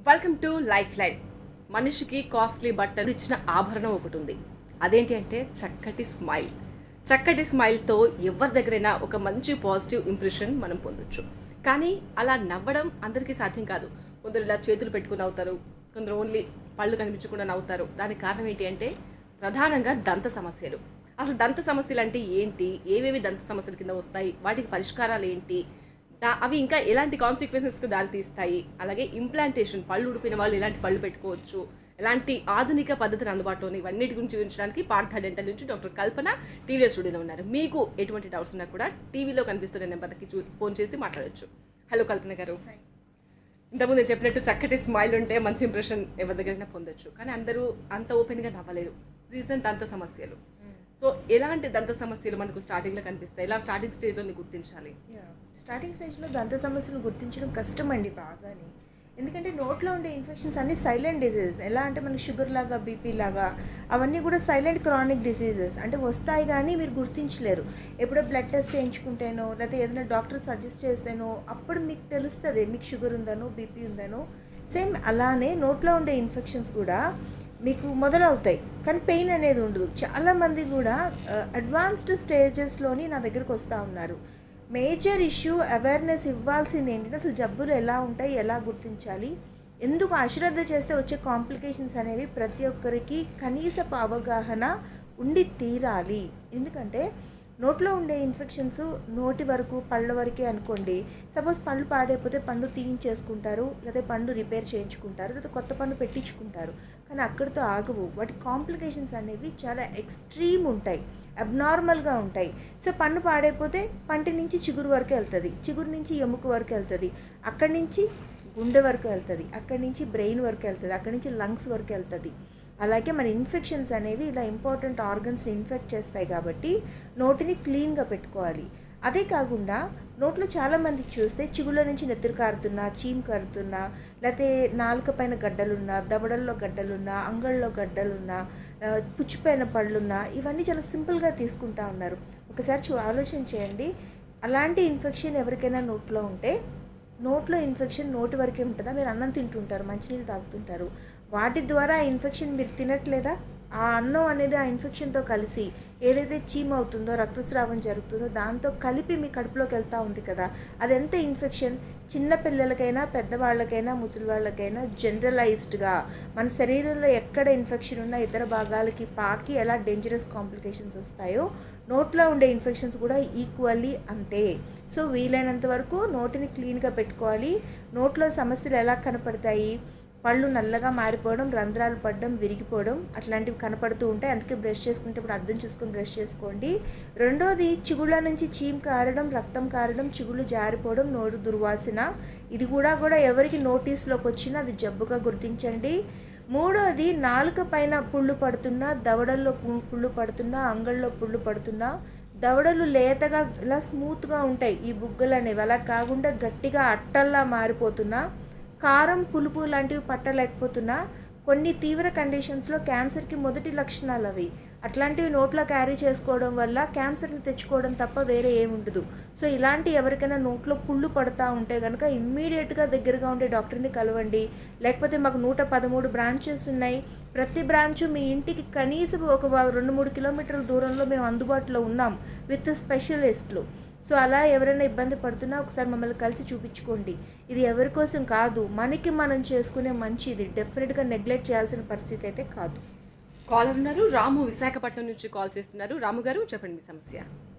Welcome to life line మనిషికి costly బట్టలు ఇచ్చిన ఆభరణం ఒకటి ఉంది అదేంటి అంటే చక్కటి స్మైల్ చక్కటి స్మైల్తో ఎవరి దగ్గరైనా ఒక మంచి పాజిటివ్ ఇంప్రెషన్ మనం పొందొచ్చు కానీ అలా నవ్వడం అందరికీ సాధ్యం కాదు కొందరు ఇలా చేతులు పెట్టుకుని నవ్వుతారు కొందరు ఓన్లీ పళ్ళు కనిపించకుండా నవ్వుతారు దానికి కారణం ఏంటి అంటే ప్రధానంగా దంత సమస్యలు అసలు దంత సమస్యలు అంటే ఏంటి ఏవేవి దంత సమస్యల కింద వస్తాయి వాటికి పరిష్కారాలు ఏంటి దా- అవి ఇంకా ఎలాంటి కాన్సిక్వెన్సెస్కి దారితీస్తాయి అలాగే ఇంప్లాంటేషన్ పళ్ళు ఉడిపిన వాళ్ళు ఎలాంటి పళ్ళు పెట్టుకోవచ్చు ఎలాంటి ఆధునిక పద్ధతిని అందుబాటులో ఇవన్నిటి గురించి వివరించడానికి పార్థ డెంటల్ నుంచి డాక్టర్ కల్పన టీవీ స్టూడియోలో ఉన్నారు మీకు ఎటువంటి డౌట్స్ ఉన్నా కూడా టీవీలో కనిపిస్తున్న నెంబర్కి చూ ఫోన్ చేసి మాట్లాడొచ్చు హలో కల్పన గారు ఇంతకుముందు నేను చెప్పినట్టు చక్కటి స్మైల్ ఉంటే మంచి ఇంప్రెషన్ ఎవరి దగ్గరైనా పొందొచ్చు కానీ అందరూ అంత ఓపెన్గా నవ్వలేరు రీజన్ దంత సమస్యలు సో ఎలాంటి దంత సమస్యలు మనకు స్టార్టింగ్లో కనిపిస్తాయి ఎలా స్టార్టింగ్ స్టేజ్లో గుర్తించాలి స్టార్టింగ్ స్టేజ్లో దంత సమస్యలను గుర్తించడం కష్టం అండి బాగానే ఎందుకంటే నోట్లో ఉండే ఇన్ఫెక్షన్స్ అన్ని సైలెంట్ డిసీజెస్ ఎలా అంటే మనకి షుగర్ లాగా బీపీ లాగా అవన్నీ కూడా సైలెంట్ క్రానిక్ డిసీజెస్ అంటే వస్తాయి కానీ మీరు గుర్తించలేరు ఎప్పుడో బ్లడ్ టెస్ట్ చేయించుకుంటేనో లేకపోతే ఏదైనా డాక్టర్ సజెస్ట్ చేస్తేనో అప్పుడు మీకు తెలుస్తుంది మీకు షుగర్ ఉందనో బీపీ ఉందనో సేమ్ అలానే నోట్లో ఉండే ఇన్ఫెక్షన్స్ కూడా మీకు మొదలవుతాయి కానీ పెయిన్ అనేది ఉండదు చాలామంది కూడా అడ్వాన్స్డ్ స్టేజెస్లోని నా దగ్గరకు వస్తూ ఉన్నారు మేజర్ ఇష్యూ అవేర్నెస్ ఇవ్వాల్సింది ఏంటంటే అసలు జబ్బులు ఎలా ఉంటాయి ఎలా గుర్తించాలి ఎందుకు అశ్రద్ధ చేస్తే వచ్చే కాంప్లికేషన్స్ అనేవి ప్రతి ఒక్కరికి కనీసపు అవగాహన ఉండి తీరాలి ఎందుకంటే నోట్లో ఉండే ఇన్ఫెక్షన్స్ నోటి వరకు పళ్ళ వరకే అనుకోండి సపోజ్ పళ్ళు పాడైపోతే పండు తీయించేసుకుంటారు లేదా పండు రిపేర్ చేయించుకుంటారు లేదా కొత్త పండు పెట్టించుకుంటారు కానీ అక్కడితో ఆగవు వాటి కాంప్లికేషన్స్ అనేవి చాలా ఎక్స్ట్రీమ్ ఉంటాయి అబ్నార్మల్గా ఉంటాయి సో పన్ను పాడైపోతే పంటి నుంచి చిగురు వరకు వెళ్తుంది చిగురు నుంచి ఎముక వరకు వెళ్తుంది అక్కడి నుంచి గుండె వరకు వెళ్తుంది అక్కడి నుంచి బ్రెయిన్ వరకు వెళ్తుంది అక్కడి నుంచి లంగ్స్ వరకు వెళ్తుంది అలాగే మన ఇన్ఫెక్షన్స్ అనేవి ఇలా ఇంపార్టెంట్ ఆర్గన్స్ని ఇన్ఫెక్ట్ చేస్తాయి కాబట్టి నోటిని క్లీన్గా పెట్టుకోవాలి అదే కాకుండా నోట్లో చాలామందికి చూస్తే చిగుళ్ళ నుంచి నెత్తురు కారుతున్నా చీమ్ కారుతున్నా లేకపోతే నాలుక పైన గడ్డలున్నా దవడల్లో గడ్డలున్నా అంగళ్ళలో గడ్డలున్నా ఆ, పుచ్చిపోయిన పళ్ళున్నా ఇవన్నీ చాలా సింపుల్గా తీసుకుంటా ఉన్నారు ఒకసారి చూ ఆలోచన చేయండి అలాంటి ఇన్ఫెక్షన్ ఎవరికైనా నోట్లో ఉంటే నోట్లో ఇన్ఫెక్షన్ నోటి వరకే ఉంటుందా మీరు అన్నం తింటుంటారు మంచినీళ్ళు తాగుతుంటారు వాటి ద్వారా ఆ ఇన్ఫెక్షన్ మీరు తినట్లేదా ఆ అన్నం అనేది ఆ ఇన్ఫెక్షన్తో కలిసి ఏదైతే చీమ అవుతుందో రక్తస్రావం జరుగుతుందో దాంతో కలిపి మీ కడుపులోకి వెళ్తూ ఉంది కదా అది ఎంత ఇన్ఫెక్షన్ చిన్న పిల్లలకైనా పెద్దవాళ్ళకైనా ముసలి వాళ్ళకైనా జనరలైజ్డ్గా మన శరీరంలో ఎక్కడ ఇన్ఫెక్షన్ ఉన్నా ఇతర భాగాలకి పాకి ఎలా డేంజరస్ కాంప్లికేషన్స్ వస్తాయో నోట్లో ఉండే ఇన్ఫెక్షన్స్ కూడా ఈక్వల్లీ అంతే సో వీలైనంత వరకు నోటిని క్లీన్గా పెట్టుకోవాలి నోట్లో సమస్యలు ఎలా కనపడతాయి పళ్ళు నల్లగా మారిపోవడం రంధ్రాలు పడడం విరిగిపోవడం అట్లాంటివి కనపడుతూ ఉంటాయి అందుకే బ్రష్ చేసుకుంటే ఇప్పుడు అద్దం చూసుకొని బ్రష్ చేసుకోండి రెండోది చిగుళ్ళ నుంచి చీమ్ కారడం రక్తం కారడం చిగుళ్ళు జారిపోవడం నోరు దుర్వాసన ఇది కూడా కూడా ఎవరికి నోటీస్లోకి వచ్చినా అది జబ్బుగా గుర్తించండి మూడోది నాలుక పైన పుళ్ళు పడుతున్నా దవడల్లో పు- పుళ్ళు పడుతున్నా అంగళ్ళలో పుళ్ళు పడుతున్నా దవడలు లేతగా ఇలా స్మూత్గా ఉంటాయి ఈ బుగ్గలు అనేవి అలా కాకుండా గట్టిగా అట్టల్లా మారిపోతున్నా కారం పులుపు లాంటివి పట్టలేకపోతున్నా కొన్ని తీవ్ర కండిషన్స్లో క్యాన్సర్కి మొదటి లక్షణాలు అవి అట్లాంటివి నోట్లో క్యారీ చేసుకోవడం వల్ల క్యాన్సర్ని తెచ్చుకోవడం తప్ప వేరే ఏముండదు సో ఇలాంటి ఎవరికైనా నోట్లో పుళ్ళు పడతా ఉంటే కనుక ఇమ్మీడియట్గా దగ్గరగా ఉండే డాక్టర్ని కలవండి లేకపోతే మాకు నూట పదమూడు బ్రాంచెస్ ఉన్నాయి ప్రతి బ్రాంచ్ మీ ఇంటికి కనీసం ఒక వ- రెండు మూడు కిలోమీటర్ల దూరంలో మేము అందుబాటులో ఉన్నాం విత్ స్పెషలిస్టులు సో అలా ఎవరైనా ఇబ్బంది పడుతున్నా ఒకసారి మమ్మల్ని కలిసి చూపించుకోండి ఇది ఎవరి కోసం కాదు మనకి మనం చేసుకునే మంచిది డెఫినెట్గా నెగ్లెక్ట్ చేయాల్సిన పరిస్థితి అయితే కాదు కాలర్ ఉన్నారు రాము విశాఖపట్నం నుంచి కాల్ చేస్తున్నారు రాము గారు చెప్పండి మీ సమస్య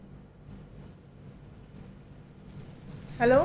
hello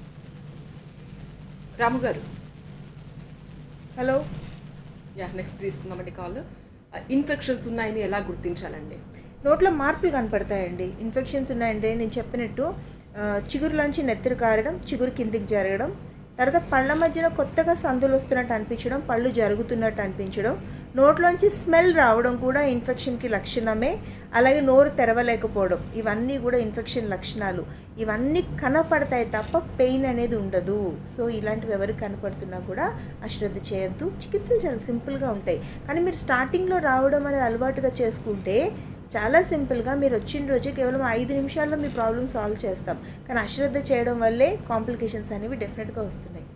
Ramu garu hello yeah next తీసుకుందామండి కాల్ ఇన్ఫెక్షన్స్ ఉన్నాయని ఎలా గుర్తించాలండి నోట్లో మార్పులు కనపడతాయండి ఇన్ఫెక్షన్స్ ఉన్నాయంటే నేను చెప్పినట్టు ఆ, చిగురులోంచి నెత్తురు కారడం చిగురు కిందికి జరగడం తర్వాత పళ్ళ మధ్యన కొత్తగా సందులు వస్తున్నట్టు అనిపించడం పళ్ళు జరుగుతున్నట్టు అనిపించడం నోట్లోంచి స్మెల్ రావడం కూడా ఇన్ఫెక్షన్కి లక్షణమే అలాగే నోరు తెరవలేకపోవడం ఇవన్నీ కూడా ఇన్ఫెక్షన్ లక్షణాలు ఇవన్నీ కనపడతాయి తప్ప పెయిన్ అనేది ఉండదు సో ఇలాంటివి ఎవరికి కనపడుతున్నా కూడా అశ్రద్ధ చేయొద్దు చికిత్సలు చాలా సింపుల్గా ఉంటాయి కానీ మీరు స్టార్టింగ్లో రావడం అనేది అలవాటుగా చేసుకుంటే చాలా సింపుల్గా మీరు వచ్చిన రోజు కేవలం ఐదు నిమిషాల్లో మీ ప్రాబ్లమ్ సాల్వ్ చేస్తాం కానీ అశ్రద్ధ చేయడం వల్లే కాంప్లికేషన్స్ అనేవి డెఫినెట్గా వస్తున్నాయి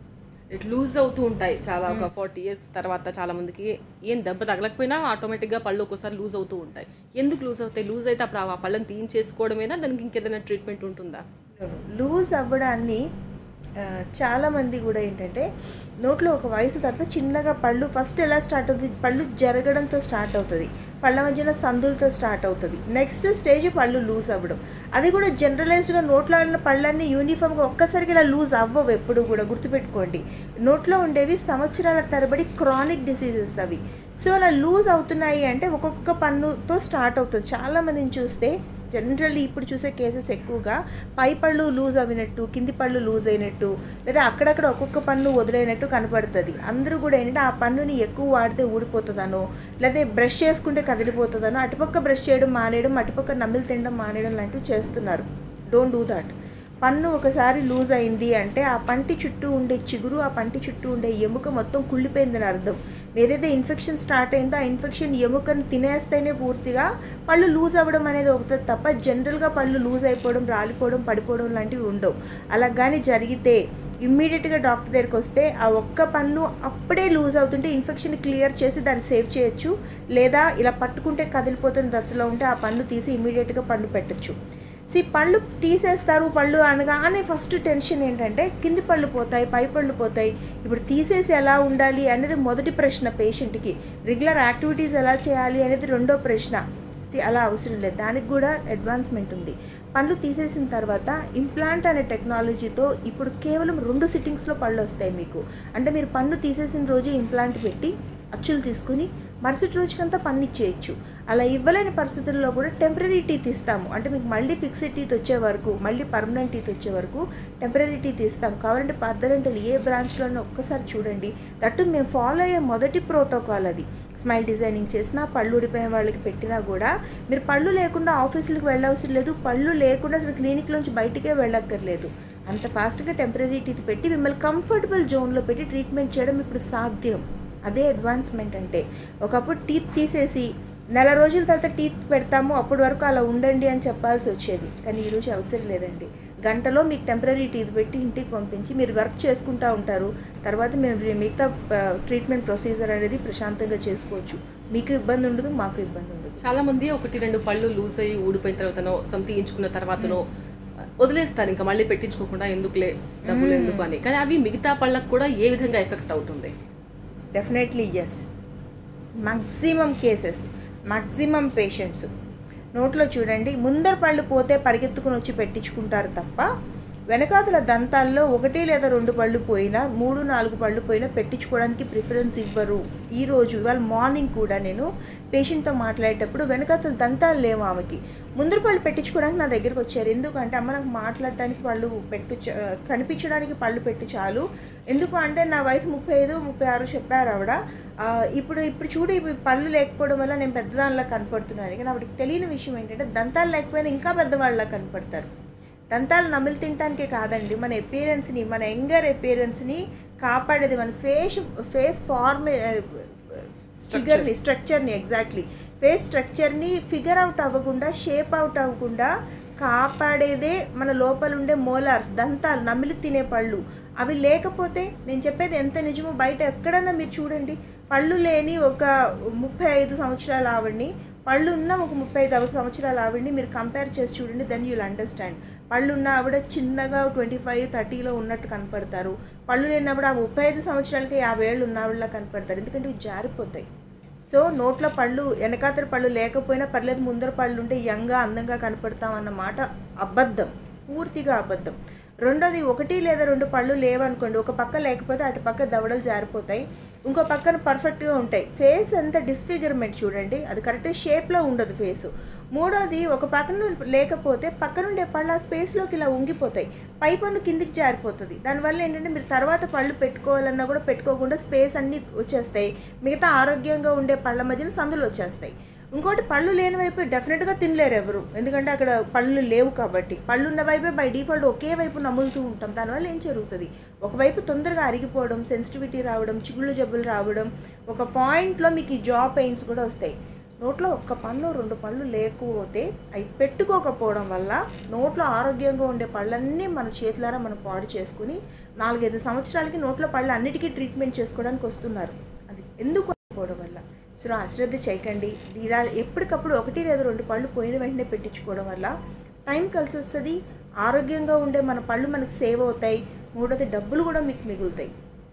ఇట్ లూజ్ అవుతూ ఉంటాయి చాలా ఒక ఫార్టీ ఇయర్స్ తర్వాత చాలా మందికి ఏం దెబ్బ తగలకపోయినా ఆటోమేటిక్గా పళ్ళు ఒక్కోసారి లూజ్ అవుతూ ఉంటాయి ఎందుకు లూజ్ అవుతాయి లూజ్ అయితే అప్పుడు ఆ పళ్ళని తీయించేసుకోవడమేనా దానికి ఇంకేదైనా ట్రీట్మెంట్ ఉంటుందా లూజ్ అవ్వడాన్ని ఆ, చాలా మంది కూడా ఏంటంటే నోట్లో ఒక వయసు తర్వాత చిన్నగా పళ్ళు ఫస్ట్ ఎలా స్టార్ట్ అవుతుంది పళ్ళు జరగడంతో స్టార్ట్ అవుతుంది పళ్ళ మధ్యన సందులతో స్టార్ట్ అవుతుంది నెక్స్ట్ స్టేజ్ పళ్ళు లూజ్ అవ్వడం అది కూడా జనరలైజ్డ్గా నోట్లో ఉన్న పళ్ళన్నీ యూనిఫామ్గా ఒక్కసారికి ఇలా లూజ్ అవ్వవు ఎప్పుడు కూడా గుర్తుపెట్టుకోండి నోట్లో ఉండేవి సంవత్సరాల తరబడి క్రానిక్ డిసీజెస్ అవి సో అలా లూజ్ అవుతున్నాయి అంటే ఒక్కొక్క పన్నుతో స్టార్ట్ అవుతుంది చాలా మందిని చూస్తే జనరల్లీ ఇప్పుడు చూసే కేసెస్ ఎక్కువగా పై పళ్ళు లూజ్ అయినట్టు కింది పళ్ళు లూజ్ అయినట్టు లేదా అక్కడక్కడ ఒక్కొక్క పన్ను వదిలేనట్టు కనపడుతుంది అందరూ కూడా ఏంటంటే ఆ పన్నుని ఎక్కువ వాడితే ఊడిపోతుందనో లేదా బ్రష్ చేసుకుంటే కదిలిపోతుందనో అటుపక్క బ్రష్ చేయడం మానేయడం అటుపక్క నమ్మిలు తినడం మానేయడం లాంటివి చేస్తున్నారు డోంట్ డూ దాట్ పన్ను ఒకసారి లూజ్ అయింది అంటే ఆ పంటి చుట్టూ ఉండే చిగురు ఆ పంటి చుట్టూ ఉండే ఎముక మొత్తం కుళ్ళిపోయిందని అర్థం ఏదైతే ఇన్ఫెక్షన్ స్టార్ట్ అయిందో ఆ ఇన్ఫెక్షన్ ఎముకను తినేస్తేనే పూర్తిగా పళ్ళు లూజ్ అవ్వడం అనేది అవుతుంది తప్ప జనరల్గా పళ్ళు లూజ్ అయిపోవడం రాలిపోవడం పడిపోవడం లాంటివి ఉండవు అలా కానీ జరిగితే ఇమ్మీడియట్గా డాక్టర్ దగ్గరికి వస్తే ఆ ఒక్క పన్ను అప్పుడే లూజ్ అవుతుంటే ఇన్ఫెక్షన్ క్లియర్ చేసి దాన్ని సేవ్ చేయొచ్చు లేదా ఇలా పట్టుకుంటే కదిలిపోతున్న దశలో ఉంటే ఆ పన్ను తీసి ఇమ్మీడియట్గా పన్ను పెట్టచ్చు సి పళ్ళు తీసేస్తారు పళ్ళు అనగానే ఫస్ట్ టెన్షన్ ఏంటంటే కింది పళ్ళు పోతాయి పై పళ్ళు పోతాయి ఇప్పుడు తీసేసి ఎలా ఉండాలి అనేది మొదటి ప్రశ్న పేషెంట్కి రెగ్యులర్ యాక్టివిటీస్ ఎలా చేయాలి అనేది రెండో ప్రశ్న సి అలా అవసరం లేదు దానికి కూడా అడ్వాన్స్మెంట్ ఉంది పళ్ళు తీసేసిన తర్వాత ఇంప్లాంట్ అనే టెక్నాలజీతో ఇప్పుడు కేవలం రెండు సిట్టింగ్స్లో పళ్ళు వస్తాయి మీకు అంటే మీరు పన్ను తీసేసిన రోజే ఇంప్లాంట్ పెట్టి అచ్చులు తీసుకుని మరుసటి రోజుకంతా పన్ను ఇచ్చేయచ్చు అలా ఇవ్వలేని పరిస్థితుల్లో కూడా టెంపరీ టీత్ ఇస్తాము అంటే మీకు మళ్ళీ ఫిక్స్డ్ టీత్ వచ్చే వరకు మళ్ళీ పర్మనెంట్ టీత్ వచ్చే వరకు టెంపరీ టీత్ ఇస్తాం కావాలంటే పర్దరెంటల్ ఏ బ్రాంచ్లోనో ఒక్కసారి చూడండి దట్టు మేము ఫాలో అయ్యే మొదటి ప్రోటోకాల్ అది స్మైల్ డిజైనింగ్ చేసినా పళ్ళు ఊడిపోయిన వాళ్ళకి పెట్టినా కూడా మీరు పళ్ళు లేకుండా ఆఫీసులకు వెళ్ళవసరం లేదు పళ్ళు లేకుండా అసలు క్లినిక్లోంచి బయటికే వెళ్ళక్కర్లేదు అంత ఫాస్ట్గా టెంపరీ టీత్ పెట్టి మిమ్మల్ని కంఫర్టబుల్ జోన్లో పెట్టి ట్రీట్మెంట్ చేయడం ఇప్పుడు సాధ్యం అదే అడ్వాన్స్మెంట్ అంటే ఒకప్పుడు టీత్ తీసేసి నెల రోజుల తర్వాత టీత్ పెడతాము అప్పటి వరకు అలా ఉండండి అని చెప్పాల్సి వచ్చేది కానీ ఈరోజు అవసరం లేదండి గంటలో మీకు టెంపరీ టీత్ పెట్టి ఇంటికి పంపించి మీరు వర్క్ చేసుకుంటూ ఉంటారు తర్వాత మేము మిగతా ట్రీట్మెంట్ ప్రొసీజర్ అనేది ప్రశాంతంగా చేసుకోవచ్చు మీకు ఇబ్బంది ఉండదు మాకు ఇబ్బంది ఉండదు చాలా మంది ఒకటి రెండు పళ్ళు లూజ్ అయ్యి ఊడిపోయిన తర్వాతనో సమ్ తీయించుకున్న తర్వాతనో వదిలేస్తారు ఇంకా మళ్ళీ పెట్టించుకోకుండా ఎందుకులే డబ్బులు ఎందుకు అని కానీ అవి మిగతా పళ్ళకు కూడా ఏ విధంగా ఎఫెక్ట్ అవుతుంది definitely yes maximum cases maximum patients నోట్లో చూడండి ముందర పళ్ళు పోతే పరిగెత్తుకుని వచ్చి పెట్టించుకుంటారు తప్ప వెనకాతల దంతాల్లో ఒకటి లేదా రెండు పళ్ళు పోయినా మూడు నాలుగు పళ్ళు పోయినా పెట్టించుకోవడానికి ప్రిఫరెన్స్ ఇవ్వరు ఈరోజు ఇవాళ మార్నింగ్ కూడా నేను పేషెంట్తో మాట్లాడేటప్పుడు వెనకాతల దంతాలు లేవు ఆమెకి ముందర పళ్ళు పెట్టించుకోవడానికి నా దగ్గరికి వచ్చారు ఎందుకంటే అమ్మ నాకు మాట్లాడడానికి పళ్ళు పెట్టు చ- కనిపించడానికి పళ్ళు పెట్టు చాలు ఎందుకు అంటే నా వయసు ముప్పై ఐదు ముప్పై ఆరు చెప్పారు ఆవిడ ఆ, ఇప్పుడు ఇప్పుడు చూడు ఇప్పుడు పళ్ళు లేకపోవడం వల్ల నేను పెద్దదానిలా కనపడుతున్నాను కానీ ఆవిడకి తెలియని విషయం ఏంటంటే దంతాలు లేకపోయినా ఇంకా పెద్దవాళ్ళలా కనపడతారు దంతాలు నమిలి తినటానికే కాదండి మన అపీరెన్స్ని మన యంగర్ అపీరెన్స్ని కాపాడేది మన ఫేస్ ఫేస్ ఫార్మే ఫిగర్ని స్ట్రక్చర్ని ఎగ్జాక్ట్లీ ఫేస్ స్ట్రక్చర్ని ఫిగర్ అవుట్ అవ్వకుండా షేప్ అవుట్ అవ్వకుండా కాపాడేదే మన లోపల ఉండే మోలార్స్ దంతాలు నమిలి తినే పళ్ళు అవి లేకపోతే నేను చెప్పేది ఎంత నిజమో బయట ఎక్కడన్నా మీరు చూడండి పళ్ళు లేని ఒక ముప్పై ఐదు సంవత్సరాల ఆవిడ్ని పళ్ళు ఉన్న ఒక ముప్పై ఐదు సంవత్సరాల ఆవిడ్ని మీరు కంపేర్ చేసి చూడండి దెన్ యూల్ అండర్స్టాండ్ పళ్ళు ఉన్న ఆవిడ చిన్నగా ట్వంటీ ఫైవ్ థర్టీలో ఉన్నట్టు కనపడతారు పళ్ళు లేనప్పుడు ఆ ముప్పై ఐదు సంవత్సరాలకి యాభై ఏళ్ళు ఉన్న ఆవిడలా కనపడతారు ఎందుకంటే ఇవి జారిపోతాయి సో నోట్లో పళ్ళు వెనకాతల పళ్ళు లేకపోయినా పర్లేదు ముందర పళ్ళు ఉంటే యంగా అందంగా కనపడతాం అన్న మాట అబద్ధం పూర్తిగా అబద్ధం రెండోది ఒకటి లేదా రెండు పళ్ళు లేవనుకోండి ఒక పక్క లేకపోతే అటు పక్క దవడలు జారిపోతాయి ఇంకో పక్కన పర్ఫెక్ట్గా ఉంటాయి ఫేస్ అంతా డిస్ఫిగర్మెంట్ చూడండి అది కరెక్ట్ షేప్లో ఉండదు ఫేసు మూడోది ఒక పక్కన లేకపోతే పక్కనుండే పళ్ళు ఆ స్పేస్లోకి ఇలా ఉంగిపోతాయి పై పన్ను కిందికి జారిపోతుంది దానివల్ల ఏంటంటే మీరు తర్వాత పళ్ళు పెట్టుకోవాలన్నా కూడా పెట్టుకోకుండా స్పేస్ అన్నీ వచ్చేస్తాయి మిగతా ఆరోగ్యంగా ఉండే పళ్ళ మధ్యన సందులు వచ్చేస్తాయి ఇంకోటి పళ్ళు లేని వైపు డెఫినెట్గా తినలేరు ఎవరు ఎందుకంటే అక్కడ పళ్ళు లేవు కాబట్టి పళ్ళు ఉన్న వైపే బై డిఫాల్ట్ ఒకే వైపు నములుతూ ఉంటాం దానివల్ల ఏం జరుగుతుంది ఒకవైపు తొందరగా అరిగిపోవడం సెన్సిటివిటీ రావడం చిగుళ్ళు జబ్బులు రావడం ఒక పాయింట్లో మీకు ఈ జా పెయిన్స్ కూడా వస్తాయి నోట్లో ఒక్క పన్ను రెండు పళ్ళు లేకపోతే అవి పెట్టుకోకపోవడం వల్ల నోట్లో ఆరోగ్యంగా ఉండే పళ్ళన్నీ మన చేతులారా మనం పాడు చేసుకుని నాలుగైదు సంవత్సరాలకి నోట్లో పళ్ళు అన్నిటికీ ట్రీట్మెంట్ చేసుకోవడానికి వస్తున్నారు అది ఎందుకు పోవడం వల్ల సో అశ్రద్ధ చేయకండి ఇలా ఎప్పటికప్పుడు ఒకటి లేదా రెండు పళ్ళు పోయిన వెంటనే పెట్టించుకోవడం వల్ల టైం కలిసి వస్తుంది ఆరోగ్యంగా ఉండే మన పళ్ళు మనకి సేవ్ అవుతాయి మూడోది డబ్బులు కూడా మీకు మిగులుతాయి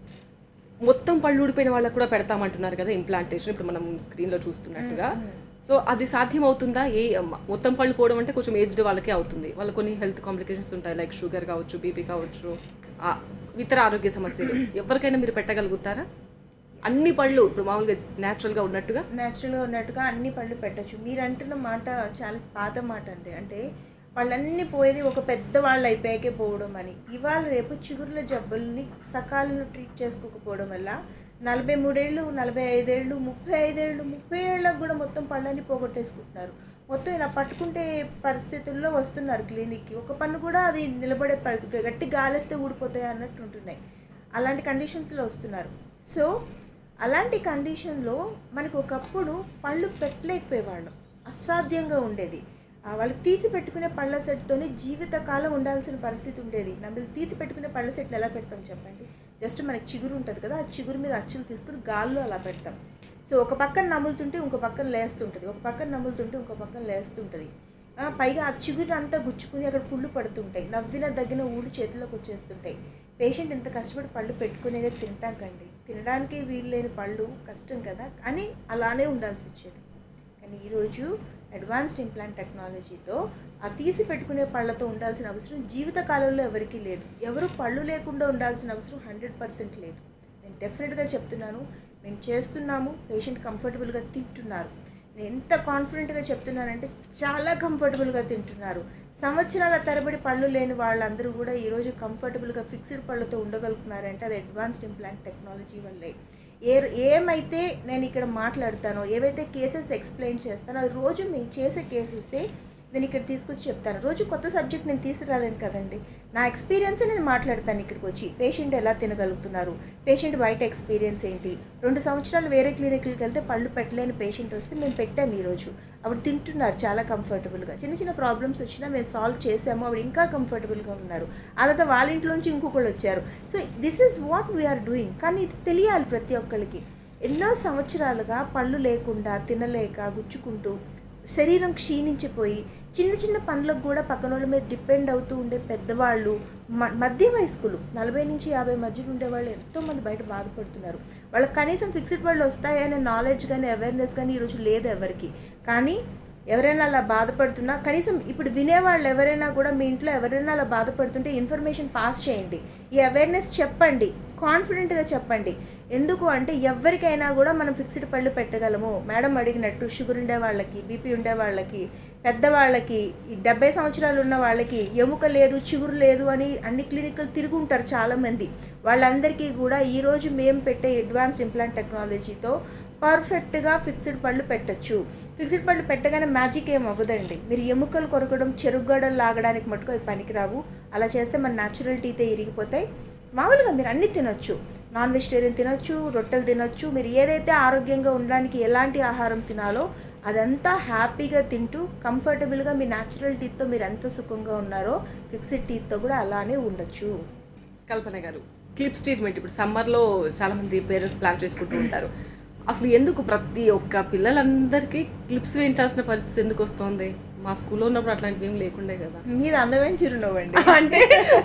మొత్తం పళ్ళు ఊడిపోయిన వాళ్ళకి కూడా పెడతామంటున్నారు కదా ఇంప్లాంటేషన్ ఇప్పుడు మనం స్క్రీన్లో చూస్తున్నట్టుగా సో అది సాధ్యం అవుతుందా ఏ మొత్తం పళ్ళు పోవడం అంటే కొంచెం ఏజ్డ్ వాళ్ళకే అవుతుంది వాళ్ళకి కొన్ని హెల్త్ కాంప్లికేషన్స్ ఉంటాయి లైక్ షుగర్ కావచ్చు బీపీ కావచ్చు ఆ, ఇతర ఆరోగ్య సమస్యలు ఎవరికైనా మీరు పెట్టగలుగుతారా అన్ని పళ్ళు ఇప్పుడు మామూలుగా న్యాచురల్గా ఉన్నట్టుగా న్యాచురల్గా ఉన్నట్టుగా అన్ని పళ్ళు పెట్టచ్చు మీరు అంటున్న మాట చాలా పాత మాట అండి అంటే వాళ్ళన్నీ పోయేది ఒక పెద్ద వాళ్ళు అయిపోయాకే పోవడం అని ఇవాళ రేపు చిగురుల జబ్బుల్ని సకాలంలో ట్రీట్ చేసుకోకపోవడం వల్ల నలభై మూడేళ్ళు నలభై ఐదేళ్ళు ముప్పై ఐదేళ్ళు ముప్పై ఏళ్ళకు కూడా మొత్తం పళ్ళని పోగొట్టేసుకుంటున్నారు మొత్తం ఇలా పట్టుకుంటే పరిస్థితుల్లో వస్తున్నారు క్లినిక్కి ఒక పన్ను కూడా అది నిలబడే పరిస్థితి గట్టి గాలేస్తే ఊడిపోతాయి అన్నట్టు ఉంటున్నాయి అలాంటి కండిషన్స్లో వస్తున్నారు సో అలాంటి కండిషన్లో మనకు ఒకప్పుడు పళ్ళు పెట్టలేకపోయేవాళ్ళం అసాధ్యంగా ఉండేది ఆ, వాళ్ళు తీసి పెట్టుకునే పళ్ళ సెట్తోనే జీవితకాలం ఉండాల్సిన పరిస్థితి ఉండేది నమ్మలు తీసి పెట్టుకునే పళ్ళ సెట్లు ఎలా పెడతాం చెప్పండి జస్ట్ మనకి చిగురు ఉంటుంది కదా ఆ చిగురు మీద అచ్చులు తీసుకుని గాల్లో అలా పెడతాం సో ఒక పక్కన నములుతుంటే ఇంకో పక్కన లేస్తుంటుంది ఒక పక్కన నములుతుంటే ఇంకో పక్కన లేస్తుంటుంది ఆ, పైగా ఆ చిగురు అంతా గుచ్చుకుని అక్కడ పుళ్ళు పడుతుంటాయి నవ్విన దగ్గర ఊడి చేతిలోకి వచ్చేస్తుంటాయి పేషెంట్ ఎంత కష్టపడి పళ్ళు పెట్టుకునేదే తింటాం కండి తినడానికి వీలు లేని పళ్ళు కష్టం కదా అని అలానే ఉండాల్సి వచ్చేది కానీ ఈరోజు అడ్వాన్స్డ్ ఇంప్లాంట్ టెక్నాలజీతో ఆ తీసి పెట్టుకునే పళ్ళతో ఉండాల్సిన అవసరం జీవిత కాలంలో ఎవరికీ లేదు ఎవరు పళ్ళు లేకుండా ఉండాల్సిన అవసరం హండ్రెడ్ పర్సెంట్ లేదు నేను డెఫినెట్గా చెప్తున్నాను మేము చేస్తున్నాము పేషెంట్ కంఫర్టబుల్గా తింటున్నారు నేను ఎంత కాన్ఫిడెంట్గా చెప్తున్నానంటే చాలా కంఫర్టబుల్గా తింటున్నారు సంవత్సరాల తరబడి పళ్ళు లేని వాళ్ళందరూ కూడా ఈరోజు కంఫర్టబుల్గా ఫిక్స్డ్ పళ్ళతో ఉండగలుగుతున్నారంటే అది అడ్వాన్స్డ్ ఇంప్లాంట్ టెక్నాలజీ వల్లే ఏ ఏమైతే నేను ఇక్కడ మాట్లాడతానో ఏవైతే కేసెస్ ఎక్స్ప్లెయిన్ చేస్తానో అది రోజు మేము చేసే కేసెసే నేను ఇక్కడ తీసుకొచ్చి చెప్తాను రోజు కొత్త సబ్జెక్ట్ నేను తీసుకురాలేను కదండి నా ఎక్స్పీరియన్స్ నేను మాట్లాడతాను ఇక్కడికి వచ్చి పేషెంట్ ఎలా తినగలుగుతున్నారు పేషెంట్ బయట ఎక్స్పీరియన్స్ ఏంటి రెండు సంవత్సరాలు వేరే క్లినిక్కి వెళ్తే పళ్ళు పెట్టలేని పేషెంట్ వస్తే మేము పెట్టాము ఈరోజు ఆవిడ తింటున్నారు చాలా కంఫర్టబుల్గా చిన్న చిన్న ప్రాబ్లమ్స్ వచ్చినా మేము సాల్వ్ చేసాము ఆవిడ ఇంకా కంఫర్టబుల్గా ఉన్నారు ఆ తర్వాత వాళ్ళ ఇంట్లోంచి ఇంకొకళ్ళు వచ్చారు so this is what we are doing కానీ ఇది తెలియాలి ప్రతి ఒక్కరికి ఎన్నో సంవత్సరాలుగా పళ్ళు లేకుండా తినలేక గుచ్చుకుంటూ శరీరం క్షీణించిపోయి చిన్న చిన్న పనులకు కూడా పక్కన వాళ్ళ మీద డిపెండ్ అవుతూ ఉండే పెద్దవాళ్ళు మ- మధ్య వయస్కులు నలభై నుంచి యాభై మధ్యలో ఉండే వాళ్ళు ఎంతోమంది బయట బాధపడుతున్నారు వాళ్ళకి కనీసం ఫిక్స్డ్ వాళ్ళు వస్తాయనే నాలెడ్జ్ కానీ అవేర్నెస్ కానీ ఈరోజు లేదు ఎవరికి కానీ ఎవరైనా అలా బాధపడుతున్నా కనీసం ఇప్పుడు వినేవాళ్ళు ఎవరైనా కూడా మీ ఇంట్లో ఎవరైనా అలా బాధపడుతుంటే ఇన్ఫర్మేషన్ పాస్ చేయండి ఈ అవేర్నెస్ చెప్పండి కాన్ఫిడెంట్గా చెప్పండి ఎందుకు అంటే ఎవరికైనా కూడా మనం ఫిక్స్డ్ పళ్ళు పెట్టగలము మేడం అడిగినట్టు షుగర్ ఉండే వాళ్ళకి బీపీ ఉండే వాళ్ళకి పెద్దవాళ్ళకి ఈ డెబ్బై సంవత్సరాలు ఉన్న వాళ్ళకి ఎముక లేదు చిగురు లేదు అని అన్ని క్లినిక్లు తిరుగుంటారు చాలామంది వాళ్ళందరికీ కూడా ఈరోజు మేము పెట్టే అడ్వాన్స్డ్ ఇంప్లాంట్ టెక్నాలజీతో పర్ఫెక్ట్గా ఫిక్స్డ్ పళ్ళు పెట్టచ్చు ఫిక్స్డ్ పళ్ళు పెట్టగానే మ్యాజిక్ ఏం అవ్వదండి మీరు ఎముకలు కొరకడం చెరుగడలు లాగడానికి మటుకు అవి పనికిరావు అలా చేస్తే మన న్యాచురల్ టీతే ఇరిగిపోతాయి మామూలుగా మీరు అన్నీ తినొచ్చు నాన్ వెజిటేరియన్ తినొచ్చు రొట్టెలు తినొచ్చు మీరు ఏదైతే ఆరోగ్యంగా ఉండడానికి ఎలాంటి ఆహారం తినాలో అదంతా హ్యాపీగా తింటూ కంఫర్టబుల్గా మీ న్యాచురల్ టీత్తో మీరు ఎంత సుఖంగా ఉన్నారో ఫిక్స్డ్ టీత్తో కూడా అలానే ఉండొచ్చు కల్పన గారు క్లిప్స్ ట్రీట్మెంట్ ఇప్పుడు సమ్మర్లో చాలా మంది పేరెంట్స్ ప్లాన్ చేసుకుంటూ ఉంటారు అసలు ఎందుకు ప్రతి ఒక్క పిల్లలందరికీ క్లిప్స్ వేయించాల్సిన పరిస్థితి ఎందుకు వస్తుంది మా స్కూల్లో ఉన్నప్పుడు అట్లాంటివి ఏం లేకుండే కదా మీరు అందమైన చిరునవ్వండి అంటే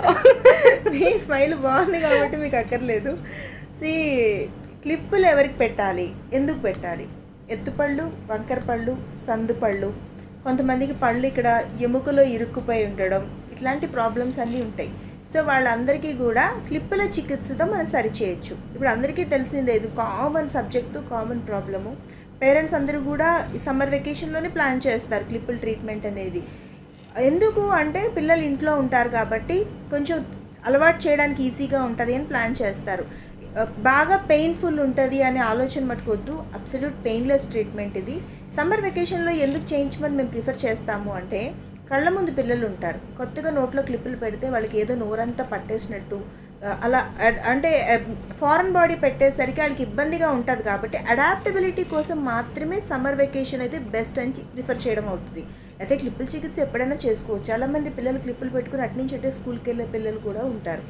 మీ స్మైల్ బాగుంది కాబట్టి మీకు అక్కర్లేదు సి క్లిప్పులు ఎవరికి పెట్టాలి ఎందుకు పెట్టాలి ఎత్తుపళ్ళు వంకర పళ్ళు సందు పళ్ళు కొంతమందికి పళ్ళు ఇక్కడ ఎముకలో ఇరుక్కుపోయి ఉండడం ఇట్లాంటి ప్రాబ్లమ్స్ అన్నీ ఉంటాయి సో వాళ్ళందరికీ కూడా క్లిప్పుల చికిత్సతో మనం సరిచేయచ్చు ఇప్పుడు అందరికీ తెలిసిందే ఇది common subject common problem parents అందరూ కూడా ఈ సమ్మర్ వెకేషన్లోనే ప్లాన్ చేస్తారు క్లిప్పుల ట్రీట్మెంట్ అనేది ఎందుకు అంటే పిల్లలు ఇంట్లో ఉంటారు కాబట్టి కొంచెం అలవాటు చేయడానికి ఈజీగా ఉంటుంది అని ప్లాన్ చేస్తారు ఆ, బాగా పెయిన్ఫుల్ ఉంటుంది అనే ఆలోచన మటుకొద్దు అబ్సల్యూట్ పెయిన్లెస్ ట్రీట్మెంట్ ఇది సమ్మర్ వెకేషన్లో ఎందుకు చేయించమని మేము ప్రిఫర్ చేస్తాము అంటే కళ్ళ ముందు పిల్లలు ఉంటారు కొత్తగా నోట్లో క్లిప్పులు పెడితే వాళ్ళకి ఏదో నోరంతా పట్టేసినట్టు ఆ, అలా అడ్- అంటే ఫారెన్ బాడీ పెట్టేసరికి వాళ్ళకి ఇబ్బందిగా ఉంటుంది కాబట్టి అడాప్టబిలిటీ కోసం మాత్రమే సమ్మర్ వెకేషన్ అయితే బెస్ట్ అని ప్రిఫర్ చేయడం అవుతుంది అయితే క్లిప్పుల చికిత్స ఎప్పుడైనా చేసుకోవచ్చు చాలామంది పిల్లలు క్లిప్పులు పెట్టుకుని అటు నుంచి అటే స్కూల్కి వెళ్ళే పిల్లలు కూడా ఉంటారు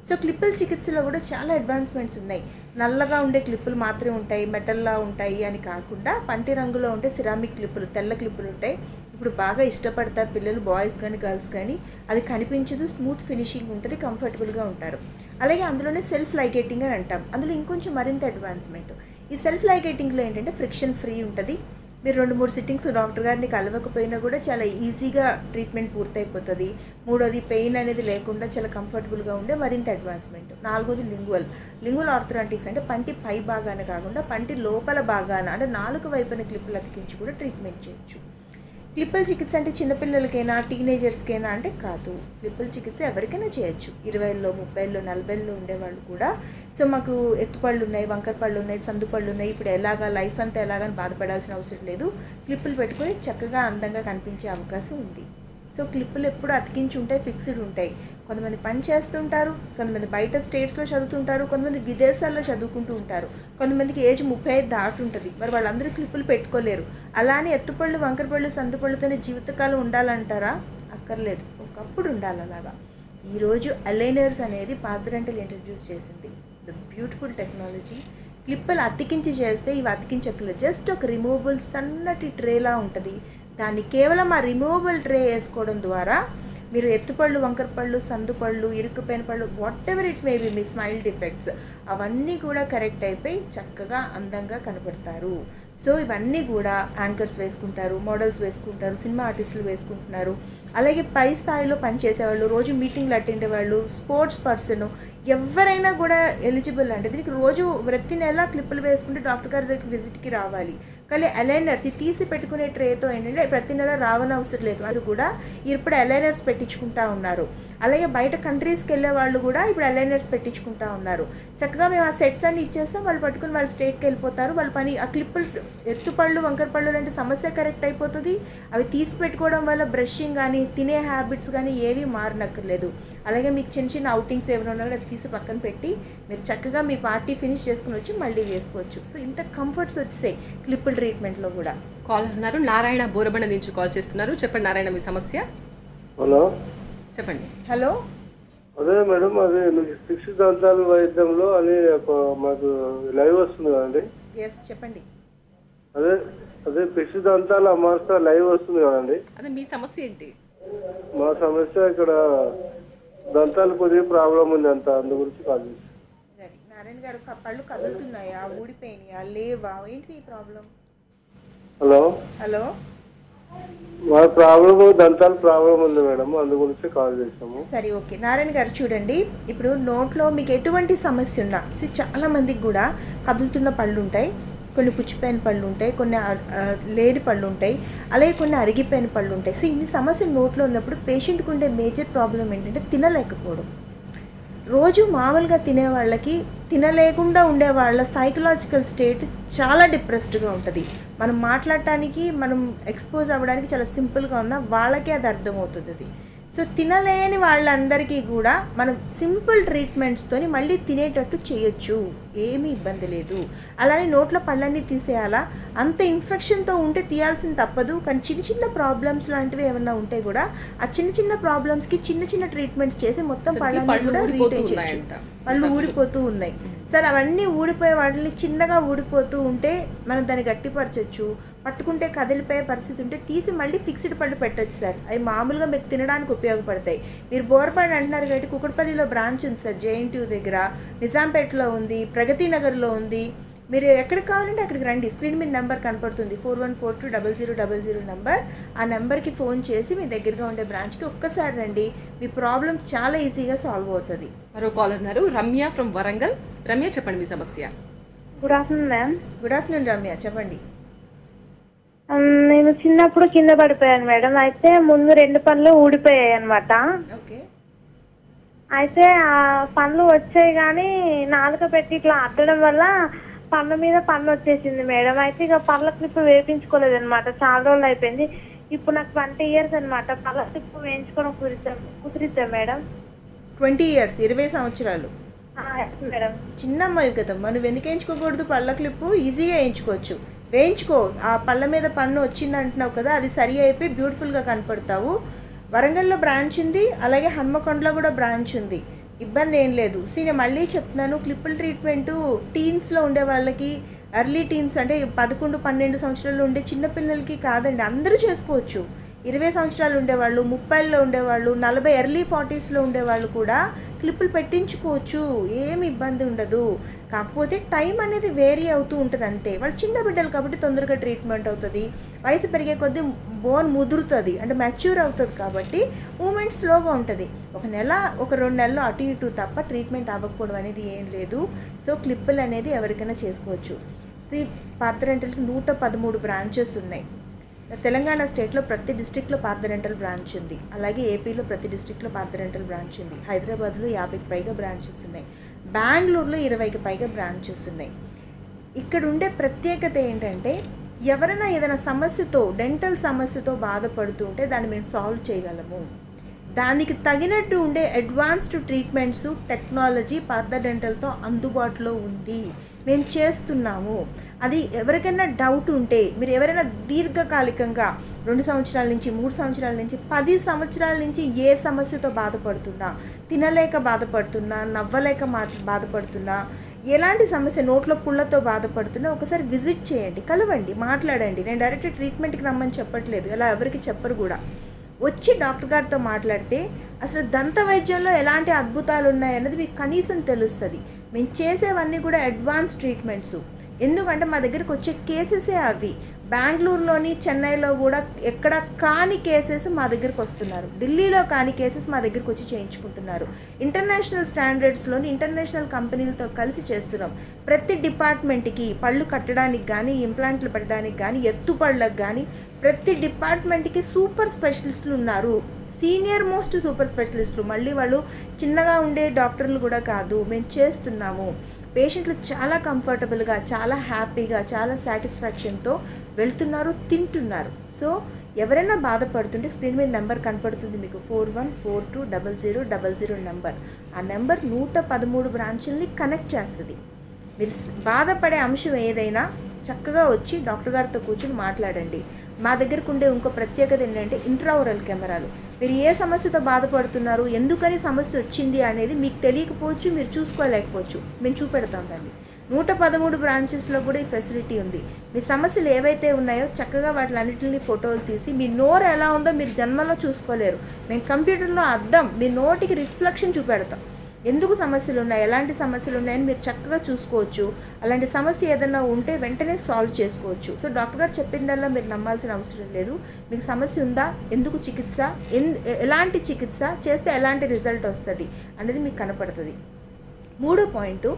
సో క్లిప్పుల చికిత్సలో కూడా చాలా అడ్వాన్స్మెంట్స్ ఉన్నాయి నల్లగా ఉండే క్లిప్పులు మాత్రమే ఉంటాయి మెటల్లా ఉంటాయి అని కాకుండా పంటి రంగులో ఉంటే సిరామిక్ క్లిప్పులు తెల్ల క్లిప్పులు ఉంటాయి ఇప్పుడు బాగా ఇష్టపడతారు పిల్లలు బాయ్స్ కానీ గర్ల్స్ కానీ అది కనిపించదు స్మూత్ ఫినిషింగ్ ఉంటుంది కంఫర్టబుల్గా ఉంటారు అలాగే అందులోనే సెల్ఫ్ లైగేటింగ్ అని అంటాం అందులో ఇంకొంచెం మరింత అడ్వాన్స్మెంట్ ఈ సెల్ఫ్ లైగేటింగ్లో ఏంటంటే ఫ్రిక్షన్ ఫ్రీ ఉంటుంది మీరు రెండు మూడు సిట్టింగ్స్ డాక్టర్ గారిని కలవకపోయినా కూడా చాలా ఈజీగా ట్రీట్మెంట్ పూర్తయిపోతుంది మూడోది పెయిన్ అనేది లేకుండా చాలా కంఫర్టబుల్గా ఉండే మరింత అడ్వాన్స్మెంట్ నాలుగోది లింగువల్ లింగువల్ ఆర్థరాంటిక్స్ అంటే పంటి పై భాగాన కాకుండా పంటి లోపల భాగాన అంటే నాలుగు వైపున క్లిప్పులు అతికించి కూడా ట్రీట్మెంట్ చేయొచ్చు క్లిప్పుల చికిత్స అంటే చిన్నపిల్లలకైనా టీనేజర్స్కైనా అంటే కాదు క్లిప్పుల చికిత్స ఎవరికైనా చేయొచ్చు ఇరవైలో ముప్పైలో నలభైలో ఉండేవాళ్ళు కూడా సో మాకు ఎత్తుపళ్ళు ఉన్నాయి వంకర పళ్ళు ఉన్నాయి సందు పళ్ళు ఉన్నాయి ఇప్పుడు ఎలాగా లైఫ్ అంతా ఎలాగని బాధపడాల్సిన అవసరం లేదు క్లిప్పులు పెట్టుకొని చక్కగా అందంగా కనిపించే అవకాశం ఉంది సో క్లిప్పులు ఎప్పుడు అతికించి ఉంటాయి ఫిక్స్డ్ ఉంటాయి కొంతమంది పని చేస్తుంటారు కొంతమంది బయట స్టేట్స్లో చదువుతుంటారు కొంతమంది విదేశాల్లో చదువుకుంటూ ఉంటారు కొంతమందికి ఏజ్ ముప్పై ఐదు దాటి ఉంటుంది మరి వాళ్ళందరూ క్లిప్పులు పెట్టుకోలేరు అలానే ఎత్తుపళ్ళు వంకరపళ్ళు సందుపళ్ళతోనే జీవితకాలం ఉండాలంటారా అక్కర్లేదు ఒకప్పుడు ఉండాలి అలాగా ఈరోజు అలైనర్స్ అనేది పాత్రంటలు ఇంట్రడ్యూస్ చేసింది ద బ్యూటిఫుల్ టెక్నాలజీ క్లిప్పులు అతికించి చేస్తే ఇవి అతికించక్కర్లేదు జస్ట్ ఒక రిమూవబుల్ సన్నటి ట్రేలా ఉంటుంది దాన్ని కేవలం ఆ రిమూవబుల్ ట్రే వేసుకోవడం ద్వారా మీరు ఎత్తుపళ్ళు వంకరపళ్ళు సందుపళ్ళు ఇరుక్కుపోయిన పళ్ళు whatever it may be మీ స్మైల్ డిఫెక్ట్స్ అవన్నీ కూడా కరెక్ట్ అయిపోయి చక్కగా అందంగా కనపడతారు సో ఇవన్నీ కూడా యాంకర్స్ వేసుకుంటారు మోడల్స్ వేసుకుంటారు సినిమా ఆర్టిస్టులు వేసుకుంటున్నారు అలాగే పై స్థాయిలో పనిచేసేవాళ్ళు రోజు మీటింగ్లు అటెండ్ వాళ్ళు స్పోర్ట్స్ పర్సన్ ఎవరైనా కూడా ఎలిజిబుల్ అంటే దీనికి రోజు ప్రతి నెల క్లిప్పులు వేసుకుంటే డాక్టర్ గారి దగ్గర విజిట్కి రావాలి కానీ అలైనర్స్ ఇది తీసి పెట్టుకునే ట్రేతో ఏంటంటే ప్రతి నెల రావని అవసరం లేదు వాళ్ళు కూడా ఇప్పుడు అలైనర్స్ పెట్టించుకుంటా ఉన్నారు అలాగే బయట కంట్రీస్కి వెళ్ళే వాళ్ళు కూడా ఇప్పుడు అలైనర్స్ పెట్టించుకుంటా ఉన్నారు చక్కగా మేము ఆ సెట్స్ అన్ని ఇచ్చేస్తాం వాళ్ళు పట్టుకుని వాళ్ళ స్టేట్కి వెళ్ళిపోతారు వాళ్ళ పని ఆ క్లిప్పులు ఎత్తుపళ్ళు వంకర పళ్ళు లాంటి సమస్య కరెక్ట్ అయిపోతుంది అవి తీసి పెట్టుకోవడం వల్ల బ్రషింగ్ కానీ తినే హ్యాబిట్స్ కానీ ఏవి మారనక్కర్లేదు అలాగే మీకు చిన్న చిన్న అవుటింగ్స్ ఏమైనా ఉన్నా కూడా అది తీసి పక్కన పెట్టి మీరు చక్కగా మీ పార్టీ ఫినిష్ చేసుకుని వచ్చి మళ్ళీ వేసుకోవచ్చు సో ఇంత కంఫర్ట్స్ వచ్చాయి క్లిప్పుల ట్రీట్మెంట్లో కూడా కాల్ ఉన్నారు నారాయణ బోరబండ నుంచి కాల్ చేస్తున్నారు చెప్పండి నారాయణ మీ సమస్య హలో చెప్పండి హలో అదే మేడం అది మీకు శిక్ష దంతాలు వైద్యంలో అని ఒక మాకు లైవ్ వస్తుంది కదండి ఎస్ చెప్పండి అదే అదే పిక్షి దంతాల అమార్స్తా లైవ్ వస్తుంది కదండి అదే మీ సమస్య ఏంటి మా సమస్య ఇక్కడ దంతాలు కొద్దిగా ప్రాబ్లం ఉంది అంత అందు గురించి కాల్ చేసి సరే నారాయణ గారు క- పళ్ళు కదులుతున్నాయా ఊడిపోయినాయా లేవా ఏంటి మీ ప్రాబ్లం హలో హలో మా ప్రాబ్లం దంతాల ప్రాబ్లం ఉంది మేడం అందు గురించి కాల్ చేసాము సరే ఓకే నారాయణ గారు చూడండి ఇప్పుడు నోట్లో మీకు ఎటువంటి సమస్య ఉన్నా see, చాలా మందికి కూడా కదులుతున్న పళ్ళు ఉంటాయి కొన్ని పుచ్చిపోయిన పళ్ళు ఉంటాయి కొన్ని ఆ- ఆ, లేని పళ్ళు ఉంటాయి అలాగే కొన్ని అరిగిపోయిన పళ్ళు ఉంటాయి సో ఇన్ని సమస్యలు నోట్లో ఉన్నప్పుడు పేషెంట్కి ఉండే మేజర్ ప్రాబ్లం ఏంటంటే తినలేకపోవడం రోజు మామూలుగా తినే వాళ్ళకి తినలేకుండా ఉండే వాళ్ళ సైకలాజికల్ స్టేట్ చాలా డిప్రెస్డ్గా ఉంటుంది మనం మాట్లాడటానికి మనం ఎక్స్పోజ్ అవ్వడానికి చాలా సింపుల్గా ఉన్నా వాళ్ళకే అది అర్థమవుతుంది అది సో తినలేని వాళ్ళందరికీ కూడా మనం సింపుల్ ట్రీట్మెంట్స్తోని మళ్ళీ తినేటట్టు చేయొచ్చు ఏమీ ఇబ్బంది లేదు అలానే నోట్లో పళ్ళన్నీ తీసేయాలా అంత ఇన్ఫెక్షన్తో ఉంటే తీయాల్సింది తప్పదు కానీ చిన్న చిన్న ప్రాబ్లమ్స్ లాంటివి ఏమన్నా ఉంటే కూడా ఆ చిన్న చిన్న ప్రాబ్లమ్స్కి చిన్న చిన్న ట్రీట్మెంట్స్ చేసి మొత్తం పళ్ళని పళ్ళు కూడా ఊడిపోతూ రీటైన్ చేయొచ్చు ఉన్నాయంట. పళ్ళు ఊడిపోతూ ఉన్నాయి సరే అవన్నీ ఊడిపోయే వాటిని చిన్నగా ఊడిపోతూ ఉంటే మనం దాన్ని గట్టిపరచచ్చు పట్టుకుంటే కదిలిపోయే పరిస్థితి ఉంటే తీసి మళ్ళీ ఫిక్స్డ్ పళ్ళు పెట్టొచ్చు సార్ అవి మామూలుగా మీరు తినడానికి ఉపయోగపడతాయి మీరు బోర్పాడు అంటున్నారు కాబట్టి కుకట్పల్లిలో బ్రాంచ్ ఉంది సార్ జేఎన్టీయూ దగ్గర నిజాంపేటలో ఉంది ప్రగతి నగర్లో ఉంది మీరు ఎక్కడికి కావాలంటే అక్కడికి రండి స్క్రీన్ మీద నెంబర్ కనపడుతుంది four one four two double zero double zero number ఆ నెంబర్కి ఫోన్ చేసి మీ దగ్గరగా ఉండే బ్రాంచ్కి ఒక్కసారి రండి మీ ప్రాబ్లం చాలా ఈజీగా సాల్వ్ అవుతుంది మరో కాల్ ఉన్నారు రమ్య ఫ్రమ్ వరంగల్ రమ్య చెప్పండి మీ సమస్య good afternoon ma'am good afternoon Ramya చెప్పండి మ్, నేను చిన్నప్పుడు కింద పడిపోయాను మేడం అయితే ముందు రెండు పనులు ఊడిపోయాయి అనమాట ఓకే అయితే ఆ పనులు వచ్చాయి కానీ నాలుక పెట్టి ఇట్లా అద్దడం వల్ల పన్ను మీద పన్ను వచ్చేసింది మేడం అయితే ఇక పళ్ళ క్లిప్ వేయించుకోలేదు అనమాట చాలా రోజులు అయిపోయింది ఇప్పుడు నాకు ట్వంటీ ఇయర్స్ అనమాట పళ్ళ క్లిప్ వేయించుకోవడం కుదిరిద్దాం కుదిరిద్దా మేడం ట్వంటీ ఇయర్స్ ఇరవై సంవత్సరాలు ఆ, yes, మేడం చిన్న అమ్మాయి కదా మనం ఎందుకు వేయించుకోకూడదు పళ్ళ క్లిప్పు ఈజీగా వేయించుకోవచ్చు వేయించుకో ఆ పళ్ళ మీద పన్ను వచ్చింది అంటున్నావు కదా అది సరి అయిపోయి బ్యూటిఫుల్గా కనపడతావు వరంగల్లో బ్రాంచ్ ఉంది అలాగే హన్మకొండలో కూడా బ్రాంచ్ ఉంది ఇబ్బంది ఏం లేదు సీ నేను మళ్ళీ చెప్తున్నాను క్లిప్పుల ట్రీట్మెంటు టీన్స్లో ఉండే వాళ్ళకి ఎర్లీ టీన్స్ అంటే పదకొండు పన్నెండు సంవత్సరాలు ఉండే చిన్నపిల్లలకి కాదండి అందరూ చేసుకోవచ్చు ఇరవై సంవత్సరాలు ఉండేవాళ్ళు ముప్పైలో ఉండేవాళ్ళు నలభై ఎర్లీ ఫార్టీస్లో ఉండేవాళ్ళు కూడా క్లిప్పులు పెట్టించుకోవచ్చు ఏమి ఇబ్బంది ఉండదు కాకపోతే టైం అనేది వేరీ అవుతూ ఉంటుంది అంతే వాళ్ళు చిన్న బిడ్డలు కాబట్టి తొందరగా ట్రీట్మెంట్ అవుతుంది వయసు పెరిగే కొద్దీ బోన్ ముదురుతుంది అంటే మెచ్యూర్ అవుతుంది కాబట్టి మూమెంట్ స్లోగా ఉంటుంది ఒక నెల ఒక రెండు నెలలు అటు ఇటు తప్ప ట్రీట్మెంట్ అవ్వకపోవడం అనేది ఏం లేదు సో క్లిప్పులు అనేది ఎవరికైనా చేసుకోవచ్చు సి పాత్రంటలకి నూట పదమూడు బ్రాంచెస్ ఉన్నాయి తెలంగాణ స్టేట్లో ప్రతి డిస్టిక్లో పార్థరెంటల్ బ్రాంచ్ ఉంది అలాగే ఏపీలో ప్రతి డిస్టిక్లో పార్థరెంటల్ బ్రాంచ్ ఉంది హైదరాబాద్లో యాభైకి పైగా బ్రాంచెస్ ఉన్నాయి బెంగళూరులో ఇరవైకి పైగా బ్రాంచెస్ ఉన్నాయి ఇక్కడ ఉండే ప్రత్యేకత ఏంటంటే ఎవరైనా ఏదైనా సమస్యతో డెంటల్ సమస్యతో బాధపడుతూ ఉంటే దాన్ని మేము సాల్వ్ చేయగలము దానికి తగినట్టు ఉండే అడ్వాన్స్డ్ ట్రీట్మెంట్స్ టెక్నాలజీ పార్థ డెంటల్తో అందుబాటులో ఉంది మేము చేస్తున్నాము అది ఎవరికైనా డౌట్ ఉంటే మీరు ఎవరైనా దీర్ఘకాలికంగా రెండు సంవత్సరాల నుంచి మూడు సంవత్సరాల నుంచి పది సంవత్సరాల నుంచి ఏ సమస్యతో బాధపడుతున్నా తినలేక బాధపడుతున్నా నవ్వలేక మా బాధపడుతున్నా ఎలాంటి సమస్య నోట్లో పుళ్ళతో బాధపడుతున్నా ఒకసారి విజిట్ చేయండి కలవండి మాట్లాడండి నేను డైరెక్ట్ ట్రీట్మెంట్కి రమ్మని చెప్పట్లేదు ఇలా ఎవరికి చెప్పరు కూడా వచ్చి డాక్టర్ గారితో మాట్లాడితే అసలు దంత వైద్యంలో ఎలాంటి అద్భుతాలు ఉన్నాయన్నది మీకు కనీసం తెలుస్తుంది మేము చేసేవన్నీ కూడా అడ్వాన్స్ ట్రీట్మెంట్స్ ఎందుకంటే మా దగ్గరికి వచ్చే కేసెసే అవి బెంగళూరులోని చెన్నైలో కూడా ఎక్కడ కాని కేసెస్ మా దగ్గరికి వస్తున్నారు ఢిల్లీలో కాని కేసెస్ మా దగ్గరికి వచ్చి చేయించుకుంటున్నారు ఇంటర్నేషనల్ స్టాండర్డ్స్లోని ఇంటర్నేషనల్ కంపెనీలతో కలిసి చేస్తున్నాం ప్రతి డిపార్ట్మెంట్కి పళ్ళు కట్టడానికి కానీ ఇంప్లాంట్లు పెట్టడానికి కానీ ఎత్తుపళ్ళకు కానీ ప్రతి డిపార్ట్మెంట్కి సూపర్ స్పెషలిస్టులు ఉన్నారు సీనియర్ మోస్ట్ సూపర్ స్పెషలిస్టులు మళ్ళీ వాళ్ళు చిన్నగా ఉండే డాక్టర్లు కూడా కాదు మేము చేస్తున్నాము పేషెంట్లు చాలా కంఫర్టబుల్గా చాలా హ్యాపీగా చాలా సాటిస్ఫాక్షన్తో వెళ్తున్నారు తింటున్నారు సో ఎవరైనా బాధపడుతుంటే స్క్రీన్ మీద నెంబర్ కనపడుతుంది మీకు four one four two double zero double zero number ఆ నెంబర్ నూట పదమూడు బ్రాంచుల్ని కనెక్ట్ చేస్తుంది మీరు స్- బాధపడే అంశం ఏదైనా చక్కగా వచ్చి డాక్టర్ గారితో కూర్చొని మాట్లాడండి మా దగ్గరకు ఉండే ఇంకో ప్రత్యేకత ఏంటంటే ఇంట్రావరల్ కెమెరాలు మీరు ఏ సమస్యతో బాధపడుతున్నారు ఎందుకని సమస్య వచ్చింది అనేది మీకు తెలియకపోవచ్చు మీరు చూసుకోలేకపోవచ్చు మేము చూపెడతాం దాన్ని నూట పదమూడు బ్రాంచెస్లో కూడా ఈ ఫెసిలిటీ ఉంది మీ సమస్యలు ఏవైతే ఉన్నాయో చక్కగా వాటిలన్నింటినీ ఫోటోలు తీసి మీ నోరు ఎలా ఉందో మీరు జన్మలో చూసుకోలేరు మేము కంప్యూటర్లో అద్దం మీ నోటికి రిఫ్లెక్షన్ చూపెడతాం ఎందుకు సమస్యలు ఉన్నాయి ఎలాంటి సమస్యలు ఉన్నాయని మీరు చక్కగా చూసుకోవచ్చు అలాంటి సమస్య ఏదైనా ఉంటే వెంటనే సాల్వ్ చేసుకోవచ్చు సో డాక్టర్ గారు చెప్పిందల్లా మీరు నమ్మాల్సిన అవసరం లేదు మీకు సమస్య ఉందా ఎందుకు చికిత్స ఎన్ ఎలాంటి చికిత్స చేస్తే ఎలాంటి రిజల్ట్ వస్తుంది అనేది మీకు కనపడుతుంది మూడో పాయింట్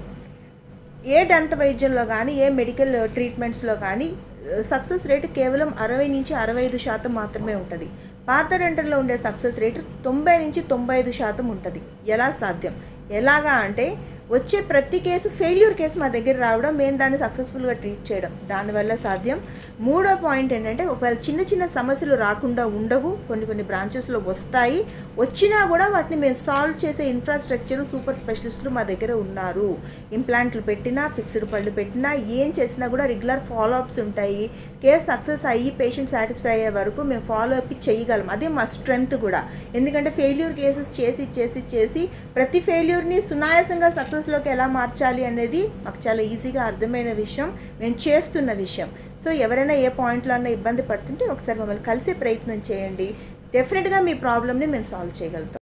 ఏ దంత వైద్యంలో కానీ ఏ మెడికల్ ట్రీట్మెంట్స్లో కానీ సక్సెస్ రేటు కేవలం అరవై నుంచి అరవై ఐదు శాతం మాత్రమే ఉంటుంది పాత డెంటల్లో ఉండే సక్సెస్ రేటు తొంభై నుంచి తొంభై ఐదు శాతం ఉంటుంది ఎలా సాధ్యం ఎలాగా అంటే వచ్చే ప్రతి కేసు ఫెయిల్యూర్ కేసు మా దగ్గర రావడం మేము దాన్ని సక్సెస్ఫుల్గా ట్రీట్ చేయడం దానివల్ల సాధ్యం మూడో పాయింట్ ఏంటంటే ఒకవేళ చిన్న చిన్న సమస్యలు రాకుండా ఉండవు కొన్ని కొన్ని బ్రాంచెస్లో వస్తాయి వచ్చినా కూడా వాటిని మేము సాల్వ్ చేసే ఇన్ఫ్రాస్ట్రక్చర్ సూపర్ స్పెషలిస్టులు మా దగ్గర ఉన్నారు ఇంప్లాంట్లు పెట్టినా ఫిక్స్డ్ పళ్ళు పెట్టినా ఏం చేసినా కూడా రెగ్యులర్ ఫాలో అప్స్ ఉంటాయి కేస్ సక్సెస్ అయ్యి పేషెంట్ సాటిస్ఫై అయ్యే వరకు మేము ఫాలో అప్ చేయగలం అదే మా స్ట్రెంగ్త్ కూడా ఎందుకంటే ఫెయిల్యూర్ కేసెస్ చేసి చేసి చేసి ప్రతి ఫెయిల్యూర్ని సునాయాసంగా సక్సెస్లోకి ఎలా మార్చాలి అనేది మాకు చాలా ఈజీగా అర్థమైన విషయం మేము చేస్తున్న విషయం సో ఎవరైనా ఏ పాయింట్లో అన్న ఇబ్బంది పడుతుంటే ఒకసారి మమ్మల్ని కలిసే ప్రయత్నం చేయండి డెఫినెట్గా మీ ప్రాబ్లమ్ని మేము సాల్వ్ చేయగలుగుతాం